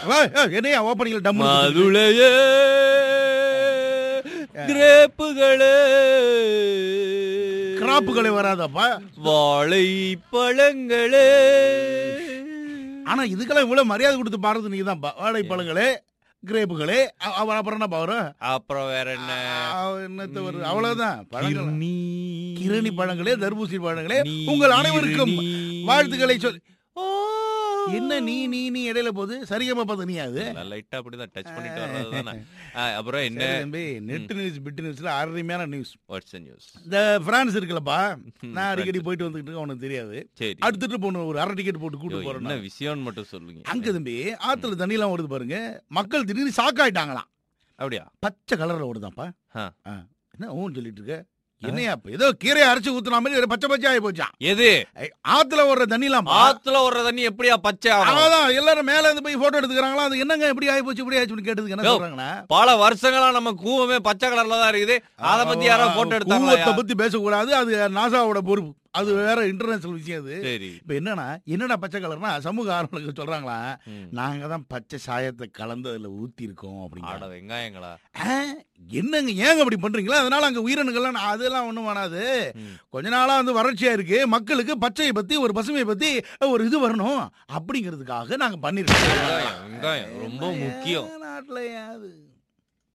ஏய், ஏய், என்னையா ஓப்பனிங்ல டம் மாதுளையே கிரேப்புகளே கிராப்புகளே வராதப்பா வாழை பழங்களே ஆனா இதுக்கெல்லாம் இவ்வளவு மரியாதை கொடுத்து பாடுறது நீங்க தான் வாழைப்பழங்களே கிரேப்புகளே அ- அ- அப்புறம் என்ன வரும் அப்புறம் வேற என்ன என்னத்த வருது அவ்வளவுதான் பழங்கள் கிர்னி. கிரணி பழங்களே தர்பூசணி பழங்களே நீ உங்கள் அனைவருக்கும் கிர்னி. வாழ்த்துக்களை சொல் ஆ. என்ன நீ நீ நீ இடையில போகுது சரிகமா பார்த்து நீ அது நான் லைட்டா அப்படிதான் டச் பண்ணிட்டு வர்றது தானே அப்புறம் என்ன சரி தம்பி நெட் நியூஸ் பிட் நியூஸ்ல அருமையான நியூஸ் வாட்ஸ் நியூஸ் இந்த பிரான்ஸ் இருக்குல்லப்பா நான் அடிக்கடி போயிட்டு வந்துட்டு இருக்கேன் உனக்கு தெரியாது சரி அடுத்துட்டு போன ஒரு அரை டிக்கெட் போட்டு கூட்டு ஐயோ, போறேன் என்ன விஷயம்னு மட்டும் சொல்லுங்க அங்க தம்பி ஆத்துல தண்ணி எல்லாம் ஓடுது பாருங்க மக்கள் திடீர்னு ஷாக் ஆயிட்டாங்களாம் அப்படியா பச்சை கலர்ல ஓடுதாப்பா ஆ. ஆ. என்ன ஊன்னு சொல்லிட்டு இருக்க என்னையா இப்ப ஏதோ கீரையை அரைச்சு ஊத்துன மாதிரி ஒரு பச்சை பச்சை ஆகி போச்சான் எது ஐ, ஆத்துல ஓடுற தண்ணி எல்லாம் ஆத்துல வர்ற தண்ணி எப்படியா பச்சை ஆகும் அதான் எல்லாரும் மேல இருந்து போய் போட்டோ எடுத்துக்கிறாங்களா அது என்னங்க இப்படி ஆகி போச்சு இப்படி ஆயிடுச்சுன்னு கேட்டதுக்கு என்ன யோ, சொல்றாங்கன்னா பல வருஷங்களா நம்ம கூவமே பச்சை கலர்ல தான் இருக்குது அத பத்தி யாரோ போட்டோ கூவத்தை எடுத்தாங்களா பத்தி பேசக்கூடாது அது நாசாவோட பொறுப்பு அது வேற இன்டர்நேஷனல் விஷயம் அது சரி இப்ப என்னன்னா என்னடா பச்சை கலர்னா சமூக ஆர்வலர்கள் சொல்றாங்களா ம். நாங்க தான் பச்சை சாயத்தை கலந்து அதுல ஊத்தி இருக்கோம் ஆட அப்படிங்க வெங்காயங்களா என்னங்க ஏங்க அப்படி பண்றீங்களா அதனால அங்க உயிரினங்கள்லாம் நான் அதெல்லாம் ஒண்ணும் வேணாது ம். கொஞ்ச நாளா வந்து வறட்சியா இருக்கு மக்களுக்கு பச்சையை பத்தி ஒரு பசுமையை பத்தி ஒரு இது வரணும் அப்படிங்கிறதுக்காக நாங்க பண்ணிருக்கோம் வெங்காயம் வெங்காயம் ரொம்ப முக்கியம் நாட்டுல அது